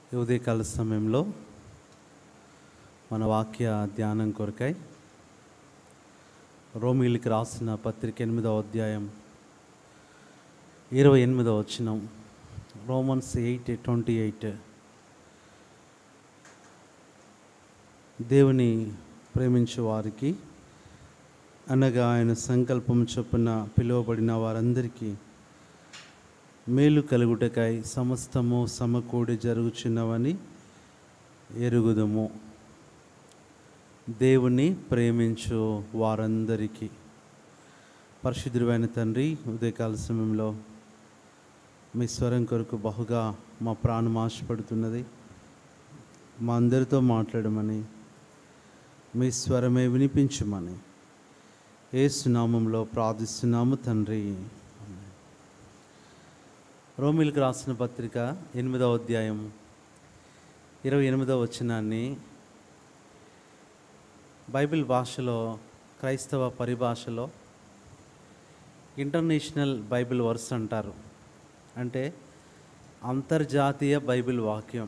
ఈ ఉదయకాల సమయంలో మన వాక్య ధ్యానం కొరకై రోమిలికి రాసిన పత్రిక ఎనిమిదవ అధ్యాయం ఇరవై ఎనిమిదవ వచ్చినం రోమన్స్ ఎయిట్ ట్వంటీ ఎయిట్ దేవుని ప్రేమించే వారికి అనగా ఆయన సంకల్పం చొప్పున పిలువబడిన వారందరికీ మేలు కలుగుటకై సమస్తము సమకూడి జరుగుచున్నవని ఎరుగుదము దేవుని ప్రేమించు వారందరికీ పరిశుద్ధుడైన తండ్రి ఉదయకాల సమయంలో మీ స్వరం కొరకు బహుగా మా ప్రాణం ఆశపడుతున్నది మా అందరితో మాట్లాడమని మీ స్వరమే వినిపించమని ఏసునామంలో ప్రార్థిస్తున్నాము తండ్రి ఆమేన్. రోమిల్కి రాసిన పత్రిక ఎనిమిదవ అధ్యాయం ఇరవై ఎనిమిదవ వచనాన్ని బైబిల్ భాషలో క్రైస్తవ పరిభాషలో ఇంటర్నేషనల్ బైబిల్ వర్స్ అంటారు అంటే అంతర్జాతీయ బైబిల్ వాక్యం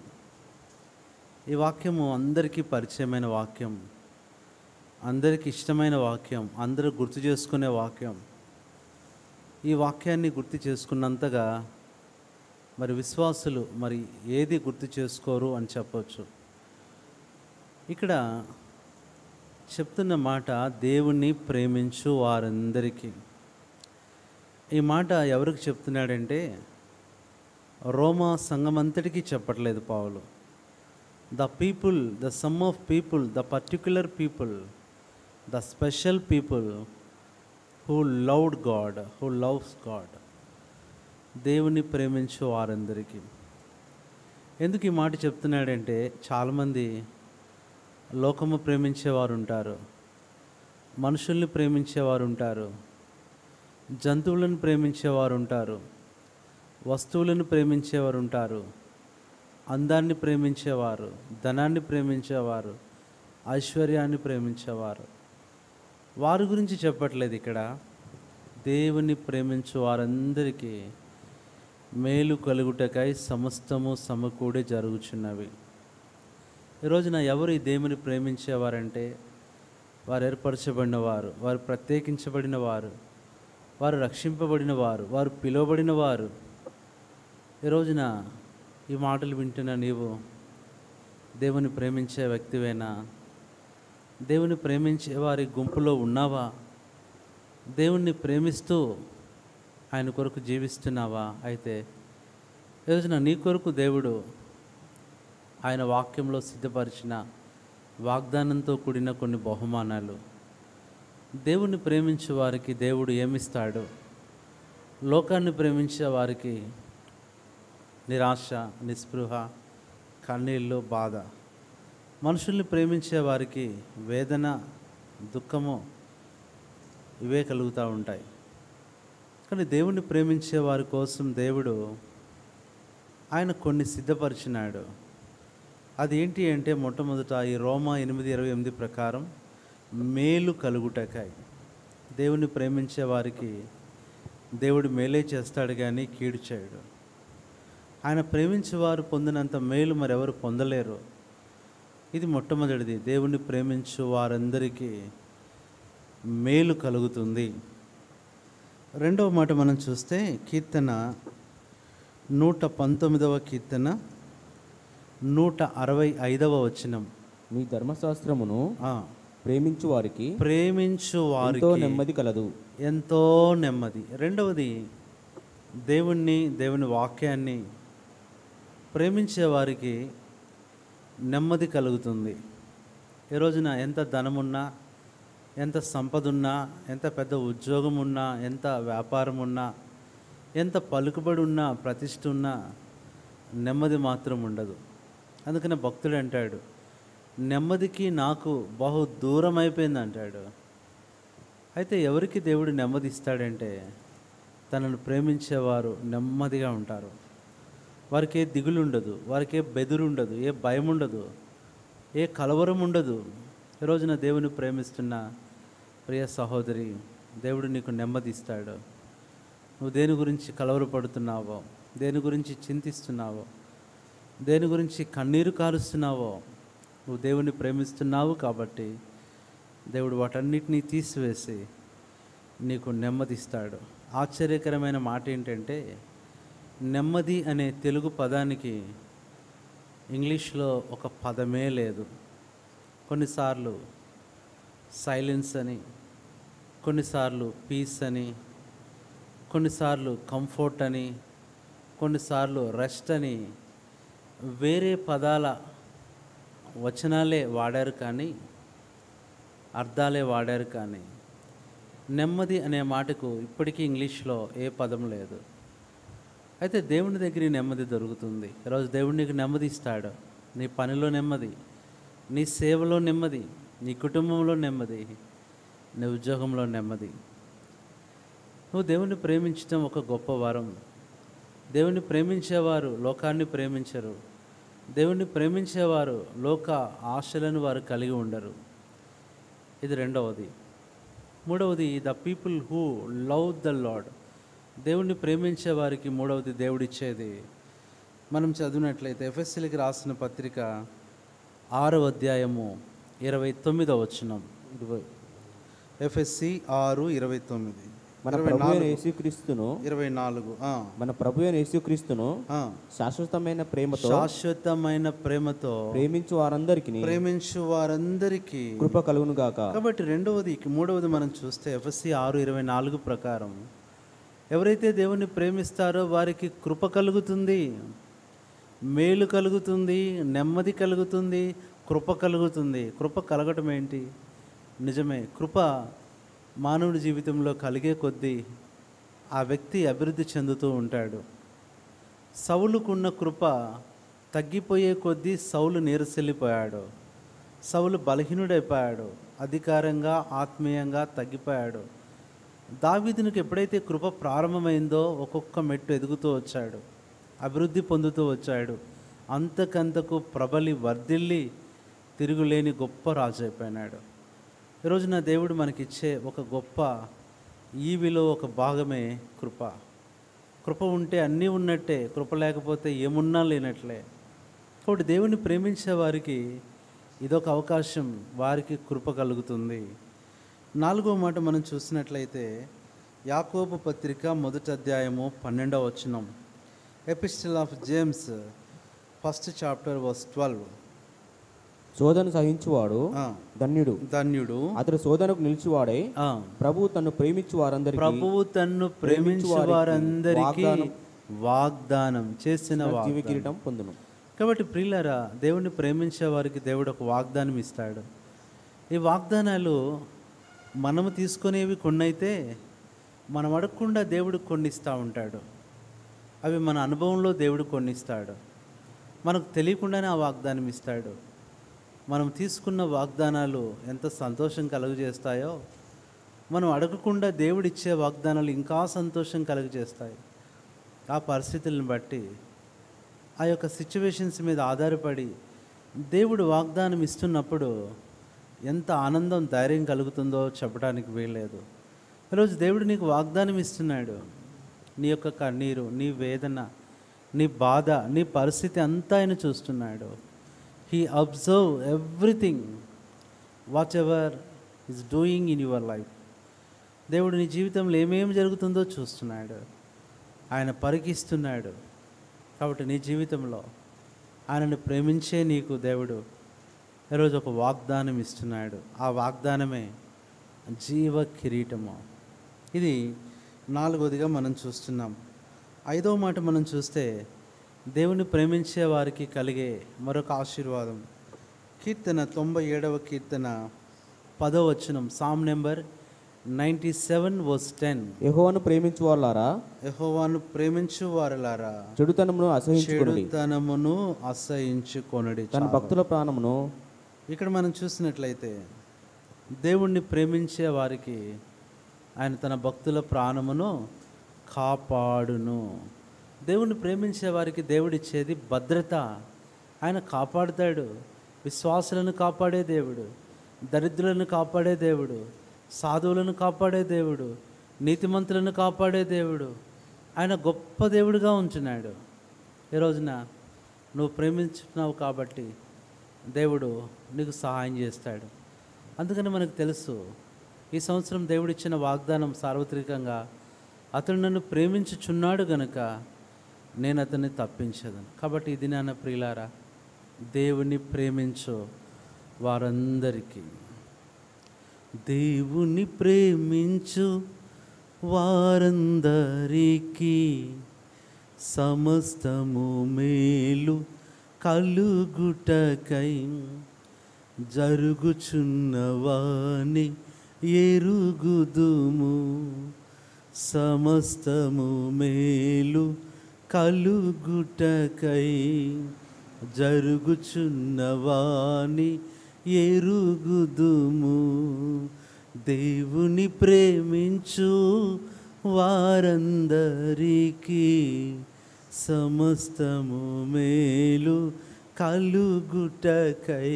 ఈ వాక్యము అందరికీ పరిచయమైన వాక్యం అందరికీ ఇష్టమైన వాక్యం అందరూ గుర్తు చేసుకునే వాక్యం ఈ వాక్యాన్ని గుర్తు చేసుకున్నంతగా మరి విశ్వాసులు మరి ఏది గుర్తు చేసుకోరు అని చెప్పొచ్చు ఇక్కడ చెప్తున్న మాట దేవుణ్ణి ప్రేమించు వారందరికీ ఈ మాట ఎవరికి చెప్తున్నాడంటే రోమా సంఘమంతటికీ చెప్పట్లేదు పావులు the people the some of people the particular people the special people who loved God who loves God దేవుని ప్రేమించు వారందరికీ ఎందుకు ఈ మాట చెప్తున్నాడంటే చాలామంది లోకము ప్రేమించేవారు ఉంటారు మనుషుల్ని ప్రేమించేవారు ఉంటారు జంతువులను ప్రేమించేవారు ఉంటారు వస్తువులను ప్రేమించేవారు ఉంటారు అందాన్ని ప్రేమించేవారు ధనాన్ని ప్రేమించేవారు ఐశ్వర్యాన్ని ప్రేమించేవారు వారి గురించి చెప్పట్లేదు ఇక్కడ దేవుని ప్రేమించు వారందరికీ మేలు కలుగుటకై సమస్తము సమకూడి జరుగుచున్నవి ఈ రోజున ఎవరు ఈ దేవుని ప్రేమించేవారంటే వారు ఏర్పరచబడిన వారు వారు ప్రత్యేకించబడిన వారు వారు రక్షింపబడిన వారు వారు పిలువబడిన వారు ఈ రోజున ఈ మాటలు వింటున్న నీవు దేవుని ప్రేమించే వ్యక్తివేనా దేవుని ప్రేమించే వారి గుంపులో ఉన్నావా దేవుణ్ణి ప్రేమిస్తూ ఆయన కొరకు జీవిస్తున్నావా అయితే ఈ రోజున నీ కొరకు దేవుడు ఆయన వాక్యంలో సిద్ధపరిచిన వాగ్దానంతో కూడిన కొన్ని బహుమానాలు దేవుణ్ణి ప్రేమించే వారికి దేవుడు ఏమిస్తాడు లోకాన్ని ప్రేమించే వారికి నిరాశ నిస్పృహ కన్నీళ్ళు బాధ మనుషుల్ని ప్రేమించే వారికి వేదన దుఃఖము ఇవే కలుగుతూ ఉంటాయి కానీ దేవుణ్ణి ప్రేమించే వారి కోసం దేవుడు ఆయన కొన్ని సిద్ధపరిచినాడు అది ఏంటి అంటే మొట్టమొదట ఈ రోమా ఎనిమిది ఇరవై ఎనిమిది ప్రకారం మేలు కలుగుటకాయి దేవుని ప్రేమించే వారికి దేవుడు మేలే చేస్తాడు కానీ కీడు చేయడు ఆయన ప్రేమించేవారు పొందినంత మేలు మరెవరు పొందలేరు ఇది మొట్టమొదటిది దేవుణ్ణి ప్రేమించు వారందరికీ మేలు కలుగుతుంది రెండవ మాట మనం చూస్తే కీర్తన నూట పంతొమ్మిదవ కీర్తన నూట అరవై ఐదవ వచనం మీ ధర్మశాస్త్రమును ఆ, ప్రేమించు వారికి ప్రేమించు ఎంతో వారికి నెమ్మది కలదు ఎంతో నెమ్మది రెండవది దేవుణ్ణి దేవుని వాక్యాన్ని ప్రేమించే వారికి నెమ్మది కలుగుతుంది ఈ రోజున ఎంత ధనమున్నా ఎంత సంపద ఉన్నా ఎంత పెద్ద ఉద్యోగం ఉన్నా ఎంత వ్యాపారం ఉన్నా ఎంత పలుకుబడి ఉన్నా ప్రతిష్ఠ ఉన్నా నెమ్మది మాత్రం ఉండదు అందుకనే భక్తుడు అంటాడు నెమ్మదికి నాకు బహు దూరం అయిపోయింది అంటాడు అయితే ఎవరికి దేవుడు నెమ్మది ఇస్తాడంటే తనను ప్రేమించేవారు నెమ్మదిగా ఉంటారు వారికి ఏ దిగులు ఉండదు వారికి ఏ బెదురు ఉండదు ఏ భయం ఉండదు ఏ కలవరం ఉండదు ఈ రోజున దేవుని ప్రేమిస్తున్న ప్రియ సహోదరి దేవుడు నీకు నెమ్మది ఇస్తాడు నువ్వు దేని గురించి కలవరపడుతున్నావో దేని గురించి చింతిస్తున్నావో దేని గురించి కన్నీరు కారుస్తున్నావో నువ్వు దేవుని ప్రేమిస్తున్నావు కాబట్టి దేవుడు వాటన్నిటినీ తీసివేసి నీకు నెమ్మదిస్తాడు ఆశ్చర్యకరమైన మాట ఏంటంటే నెమ్మది అనే తెలుగు పదానికి ఇంగ్లీష్లో ఒక పదమే లేదు కొన్నిసార్లు సైలెన్స్ అని కొన్నిసార్లు పీస్ అని కొన్నిసార్లు కంఫర్ట్ అని కొన్నిసార్లు రెస్ట్ అని వేరే పదాల వచనాలే వాడారు కానీ అర్థాలే వాడారు కానీ నెమ్మది అనే మాటకు ఇప్పటికీ ఇంగ్లీష్లో ఏ పదం లేదు అయితే దేవుని దగ్గర ఈ నెమ్మది దొరుకుతుంది ఈరోజు దేవుడు నీకు నెమ్మది ఇస్తాడు నీ పనిలో నెమ్మది నీ సేవలో నెమ్మది నీ కుటుంబంలో నెమ్మది నీ ఉద్యోగంలో నెమ్మది నువ్వు దేవుని ప్రేమించడం ఒక గొప్ప వరం దేవుని ప్రేమించేవారు లోకాన్ని ప్రేమించరు దేవుని ప్రేమించేవారు లోక ఆశలను వారు కలిగి ఉండరు ఇది రెండవది మూడవది the people who love the Lord దేవుణ్ణి ప్రేమించే వారికి మూడవది దేవుడిచ్చేది మనం చదివినట్లయితే ఎఫ్ఎస్సీలకి రాసిన పత్రిక ఆరవ అధ్యాయము ఇరవై తొమ్మిదవ వచనం ఇదిగో, ఎఫ్ఎస్సి ఆరు ఇరవై తొమ్మిది మన ఇరవై ప్రభు అయిన నాలుగు యేసుక్రీస్తును ఇరవై నాలుగు ఆ, మన ప్రభు అయిన యేసుక్రీస్తును ఆ. శాశ్వతమైన ప్రేమతో శాశ్వతమైన ప్రేమతో ప్రేమించు వారందరికీ ప్రేమించు వారందరికీ కృప కలుగును గాక కాబట్టి రెండవది మూడవది మనం చూస్తే ఎఫ్ఎస్సి ఆరు ఇరవై నాలుగు ప్రకారం ఎవరైతే దేవుణ్ణి ప్రేమిస్తారో వారికి కృప కలుగుతుంది మేలు కలుగుతుంది నెమ్మది కలుగుతుంది కృప కలుగుతుంది కృప కలగటం ఏంటి నిజమే కృప మానవుడి జీవితంలో కలిగే కొద్దీ ఆ వ్యక్తి అభివృద్ధి చెందుతూ ఉంటాడు సౌలుకున్న కృప తగ్గిపోయే కొద్దీ సౌలు నీరసెల్లిపోయాడు సౌలు బలహీనుడైపోయాడు అధికారంగా ఆత్మీయంగా తగ్గిపోయాడు దావీదునికి ఎప్పుడైతే కృప ప్రారంభమైందో ఒక్కొక్క మెట్టు ఎదుగుతూ వచ్చాడు అభివృద్ధి పొందుతూ వచ్చాడు అంతకంతకు ప్రబలి వర్ధిల్లి తిరుగులేని గొప్ప రాజు అయిపోయినాడు ఈరోజు నా దేవుడు మనకిచ్చే ఒక గొప్ప ఈవిలో ఒక భాగమే కృప కృప ఉంటే అన్నీ ఉన్నట్టే కృప లేకపోతే ఏమున్నా లేనట్లే కాబట్టి దేవుని ప్రేమించే వారికి ఇదొక అవకాశం వారికి కృప కలుగుతుంది నాలుగో మాట మనం చూసినట్లయితే యాకోబు పత్రిక మొదటి అధ్యాయము పన్నెండవ వచనం epistle of James first chapter verse twelve శోధన సహించువాడు ధన్యుడు ధన్యుడు అతడు శోధనకు నిలిచివాడై ఆ, ప్రభు తన్ను ప్రేమించు వారందరికీ ప్రభువు తన్ను ప్రేమించు వారందరికీ వాగ్దానం- వాగ్దానం చేసిన జీవ వాగ్దానం. కిరీటం పొందును కాబట్టి ప్రియులరా దేవుణ్ణి ప్రేమించే వారికి దేవుడు ఒక వాగ్దానం ఇస్తాడు ఈ వాగ్దానాలు మనము తీసుకునేవి కొన్ని అయితే మనం అడగకుండా దేవుడు కొన్ని ఇస్తూ ఉంటాడు అవి మన అనుభవంలో దేవుడు కొన్ని ఇస్తాడు మనకు తెలియకుండానే ఆ వాగ్దానం ఇస్తాడు మనం తీసుకున్న వాగ్దానాలు ఎంత సంతోషం కలుగజేస్తాయో మనం అడగకుండా దేవుడు ఇచ్చే వాగ్దానాలు ఇంకా సంతోషం కలుగజేస్తాయి ఆ పరిస్థితులను బట్టి ఆ యొక్క సిచ్యువేషన్స్ మీద ఆధారపడి దేవుడు వాగ్దానం ఇస్తున్నప్పుడు ఎంత ఆనందం ధైర్యం కలుగుతుందో చెప్పడానికి వీల్లేదు ఈరోజు దేవుడు నీకు వాగ్దానం ఇస్తున్నాడు నీ యొక్క కన్నీరు నీ వేదన నీ బాధ నీ పరిస్థితి అంతా ఆయన చూస్తున్నాడు he observe everything whatever is doing in your life దేవుడు నీ జీవితంలో ఏమేమి జరుగుతుందో చూస్తున్నాడు ఆయన పరికిస్తున్నాడు కాబట్టి నీ జీవితంలో ఆయనను ప్రేమించే నీకు దేవుడు ఈరోజు ఒక వాగ్దానం ఇస్తున్నాడు ఆ వాగ్దానమే జీవ కిరీటము ఇది నాలుగోదిగా మనం చూస్తున్నాం ఐదో మాట మనం చూస్తే దేవుని ప్రేమించే వారికి కలిగే మరొక ఆశీర్వాదం కీర్తన తొంభై ఏడవ కీర్తన పదో వచనం Psalm number ninety seven verse ten యెహోవాను ప్రేమించు వాళ్ళారా యెహోవాను ప్రేమించు వారలారా చెడుతనమును అసహించుకునుడి చెడుతనమును అసహించుకొనుడి తన చాలు. భక్తుల ప్రాణమును ఇక్కడ మనం చూసినట్లయితే దేవుణ్ణి ప్రేమించే వారికి ఆయన తన భక్తుల ప్రాణమును కాపాడును దేవుణ్ణి ప్రేమించే వారికి దేవుడిచ్చేది భద్రత ఆయన కాపాడుతాడు విశ్వాసులను కాపాడే దేవుడు దరిద్రులను కాపాడే దేవుడు సాధువులను కాపాడే దేవుడు నీతిమంతులను కాపాడే దేవుడు ఆయన గొప్ప దేవుడిగా ఉంచున్నాడు ఈ రోజున నువ్వు ప్రేమించుతున్నావు కాబట్టి దేవుడు నీకు సహాయం చేస్తాడు అందుకని మనకు తెలుసు ఈ సంవత్సరం దేవుడిచ్చిన వాగ్దానం సార్వత్రికంగా అతడు నన్ను ప్రేమించుచున్నాడు గనుక నేను అతన్ని తప్పించదను కాబట్టి ఇది నాన్న ప్రియులారా దేవుని ప్రేమించు వారందరికీ దేవుని ప్రేమించు వారందరికీ సమస్తము మేలు కలుగుటకై జరుగుచున్నవాని ఎరుగుదుము సమస్తము మేలు కలుగుటకై జరుగుచున్నవాని ఎరుగుదుము దేవుని ప్రేమించు వారందరికీ సమస్తము మేలు కలుగుటకై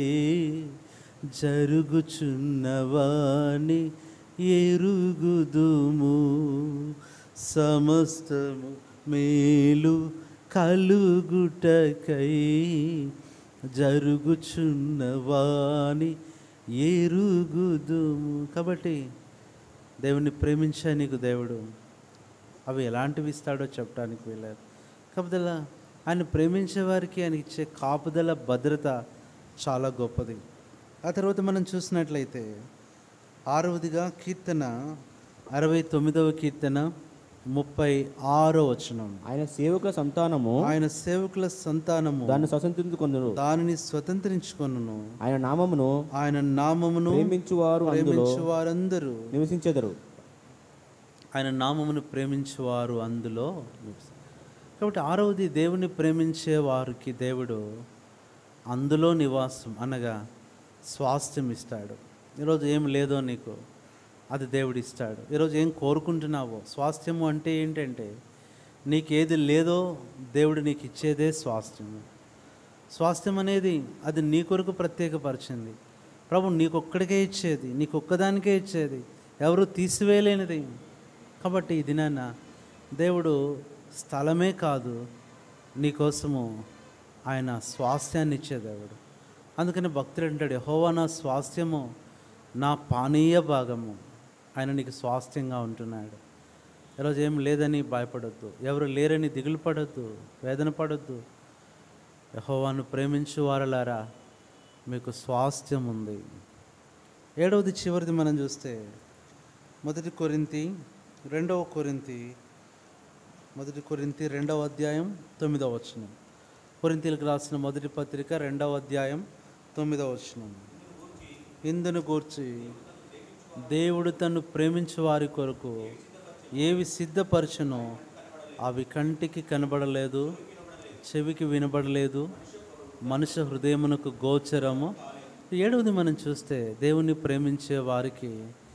జరుగుచున్నవాని ఎరుగుదుము సమస్తము మేలు కలుగుటకై జరుగుచున్నవాని ఎరుగుదుము కాబట్టి దేవుణ్ణి ప్రేమించా నీకు దేవుడు అవి ఎలాంటివి ఇస్తాడో చెప్పడానికి వెళ్ళారు కాకపోతే అలా ఆయన ప్రేమించే వారికి ఆయన ఇచ్చే కాపుదల భద్రత చాలా గొప్పది ఆ తర్వాత మనం చూసినట్లయితే ఆరవదిగా కీర్తన అరవై తొమ్మిదవ కీర్తన ముప్పై ఆరో వచనం ఆయన సేవకుల సంతానము ఆయన సేవకుల సంతానము దాన్ని స్వతంత్రించుకొందురు దానిని స్వతంత్రించుకొనును ఆయన నామమును ఆయన నామమును ప్రేమించువారు అందులో ప్రేమించు వారందరూ నివసించెదరు ఆయన నామమును ప్రేమించేవారు అందులో నివసి- కాబట్టి ఆరవది దేవుని ప్రేమించే వారికి దేవుడు అందులో నివాసం అనగా స్వాస్థ్యం ఇస్తాడు ఈరోజు ఏం లేదో నీకు అది దేవుడు ఇస్తాడు ఈరోజు ఏం కోరుకుంటున్నావో స్వాస్థ్యము అంటే ఏంటంటే నీకేది లేదో దేవుడు నీకు ఇచ్చేదే స్వాస్థ్యము స్వాస్థ్యం అనేది అది నీ కొరకు ప్రత్యేకపరిచింది ప్రభు నీకొక్కడికే ఇచ్చేది నీకొక్కదానికే ఇచ్చేది ఎవరు తీసివేయలేనిది కాబట్టి ఈ దినాన దేవుడు స్థలమే కాదు నీకోసము ఆయన స్వాస్థ్యాన్ని ఇచ్చే దేవుడు అందుకని భక్తుడు అంటాడు హోవా నా స్వాస్థ్యము నా పానీయ భాగము ఆయన నీకు స్వాస్థ్యంగా ఉంటున్నాడు ఈరోజు ఏం లేదని భయపడొద్దు ఎవరు లేరని దిగులు పడొద్దు వేదన పడొద్దు యహోవాను ప్రేమించు వారలారా మీకు స్వాస్థ్యం ఉంది ఏడవది చివరిది మనం చూస్తే మొదటి కొరింతి రెండవ కొరింతి మొదటి కొరింతి రెండవ అధ్యాయం తొమ్మిదవ వచనం కొరింతీలకు రాసిన మొదటి పత్రిక రెండవ అధ్యాయం తొమ్మిదవ వచనం ఇందును గూర్చి దేవుడు తను ప్రేమించు వారి కొరకు ఏవి సిద్ధపరచునో అవి కంటికి కనబడలేదు చెవికి వినబడలేదు మనుష్య హృదయమునకు గోచరము ఏడవది మనం చూస్తే దేవుణ్ణి ప్రేమించే వారికి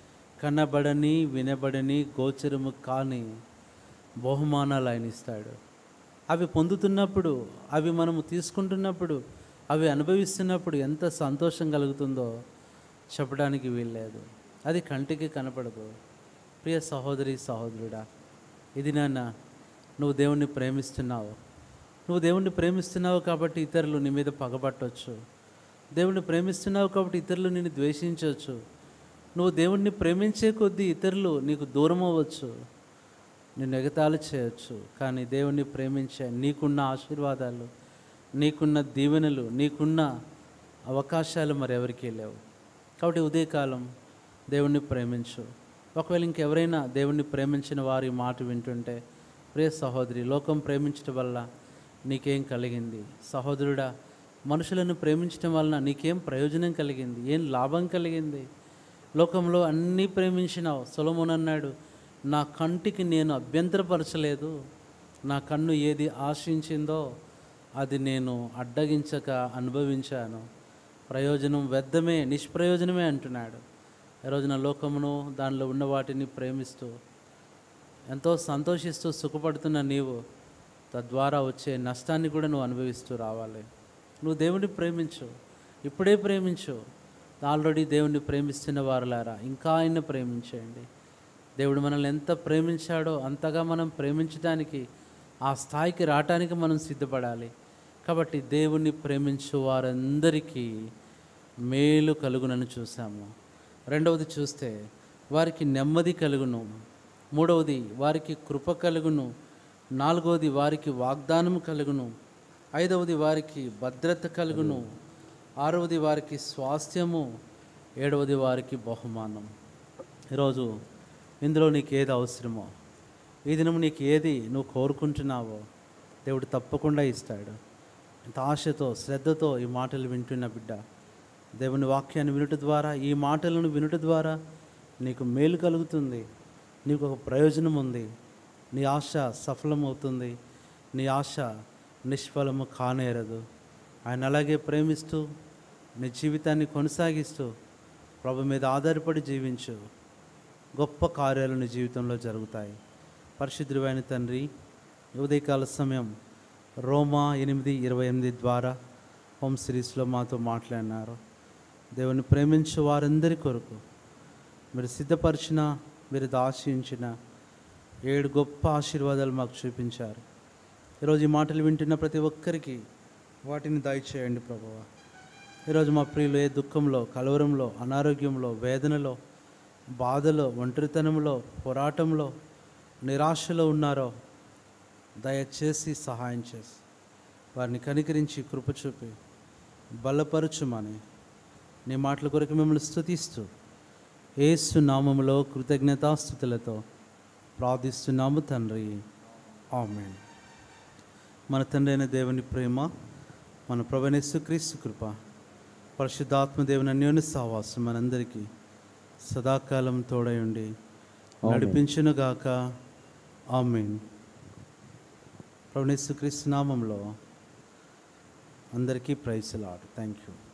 కనబడని వినబడని గోచరము కాని బహుమానాలు ఆయన ఇస్తాడు అవి పొందుతున్నప్పుడు అవి మనము తీసుకుంటున్నప్పుడు అవి అనుభవిస్తున్నప్పుడు ఎంత సంతోషం కలుగుతుందో చెప్పడానికి వీల్లేదు అది కంటికి కనపడదు ప్రియ సహోదరి సహోదరుడా ఇది నాన్న నువ్వు దేవుణ్ణి ప్రేమిస్తున్నావు నువ్వు దేవుణ్ణి ప్రేమిస్తున్నావు కాబట్టి ఇతరులు నీ మీద పగబట్టవచ్చు దేవుణ్ణి ప్రేమిస్తున్నావు కాబట్టి ఇతరులు నిన్ను ద్వేషించవచ్చు నువ్వు దేవుణ్ణి ప్రేమించే కొద్దీ ఇతరులు నీకు దూరం అవ్వచ్చు నిన్ను ఎగతాళి చేయొచ్చు కానీ దేవుణ్ణి ప్రేమించే నీకున్న ఆశీర్వాదాలు నీకున్న దీవెనలు నీకున్న అవకాశాలు మరి ఎవరికీ లేవు కాబట్టి ఉదయకాలం దేవుణ్ణి ప్రేమించు ఒకవేళ ఇంకెవరైనా దేవుణ్ణి ప్రేమించిన వారి మాట వింటుంటే ప్రియ సహోదరి లోకం ప్రేమించడం వల్ల నీకేం కలిగింది సహోదరుడా మనుషులను ప్రేమించడం వలన నీకేం ప్రయోజనం కలిగింది ఏం లాభం కలిగింది లోకంలో అన్నీ ప్రేమించినావు సొలమున్ అన్నాడు నా కంటికి నేను అభ్యంతరపరచలేదు నా కన్ను ఏది ఆశించిందో అది నేను అడ్డగించక అనుభవించాను ప్రయోజనం వ్యర్థమే నిష్ప్రయోజనమే అంటున్నాడు ఈ రోజున లోకమును దానిలో ఉన్న వాటిని ప్రేమిస్తూ ఎంతో సంతోషిస్తూ సుఖపడుతున్న నీవు తద్వారా వచ్చే నష్టాన్ని కూడా నువ్వు అనుభవిస్తూ రావాలి నువ్వు దేవుడిని ప్రేమించు ఇప్పుడే ప్రేమించు ఆల్రెడీ దేవుణ్ణి ప్రేమిస్తున్న వారులారా ఇంకా ఆయన ప్రేమించేయండి దేవుడు మనల్ని ఎంత ప్రేమించాడో అంతగా మనం ప్రేమించడానికి ఆ స్థాయికి రావటానికి మనం సిద్ధపడాలి కాబట్టి దేవుణ్ణి ప్రేమించు వారందరికీ మేలు కలుగునని చూసాము రెండవది చూస్తే వారికి నెమ్మది కలుగును మూడవది వారికి కృప కలుగును నాలుగవది వారికి వాగ్దానం కలుగును ఐదవది వారికి భద్రత కలుగును ఆరవది వారికి స్వాస్థ్యము ఏడవది వారికి బహుమానం ఈరోజు ఇందులో నీకు ఏది అవసరమో ఈ దినం నీకు ఏది నువ్వు కోరుకుంటున్నావో దేవుడు తప్పకుండా ఇస్తాడు ఇంత ఆశతో శ్రద్ధతో ఈ మాటలు వింటున్న బిడ్డ దేవుని వాక్యాన్ని వినుట ద్వారా ఈ మాటలను వినుట ద్వారా నీకు మేలు కలుగుతుంది నీకు ఒక ప్రయోజనం ఉంది నీ ఆశ సఫలమవుతుంది నీ ఆశ నిష్ఫలము కానేరదు ఆయన అలాగే ప్రేమిస్తూ నీ జీవితాన్ని కొనసాగిస్తూ ప్రభు మీద ఆధారపడి జీవించు గొప్ప కార్యాలు నీ జీవితంలో జరుగుతాయి పరిశుద్ధుడైన తండ్రి ఈ ఉదయకాల సమయం రోమా ఎనిమిది ఇరవై ఎనిమిది ద్వారా హోమ్ సిరీస్లో మాతో మాట్లాడినారు దేవుని ప్రేమించే వారందరి కొరకు మీరు సిద్ధపరిచిన మీరు దాశించిన ఏడు గొప్ప ఆశీర్వాదాలు మాకు చూపించారు ఈరోజు ఈ మాటలు వింటున్న ప్రతి ఒక్కరికి వాటిని దయచేయండి ప్రభువా ఈరోజు మా ప్రియులు ఏ దుఃఖంలో కలవరంలో అనారోగ్యంలో వేదనలో బాధలో ఒంటరితనంలో పోరాటంలో నిరాశలో ఉన్నారో దయచేసి సహాయం చేసి వారిని కనికరించి కృప చూపి బలపరచుమని నీ మాటల కొరకు మిమ్మల్ని స్తుతిస్తూ ఏసు నామములో కృతజ్ఞతాస్థుతులతో ప్రార్థిస్తున్నాము తండ్రి ఆమె మన తండ్రి అయిన దేవుని ప్రేమ మన ప్రభనేసు క్రీస్తు కృప పరిశుద్ధాత్మ దేవుని అన్యోన్య సావాసం మనందరికీ సదాకాలం తోడై ఉండి నడిపించునుగాక ఆమెన్ ప్రభనేసు క్రీస్తు నామంలో అందరికీ ప్రైజ్ లాడు థ్యాంక్ యూ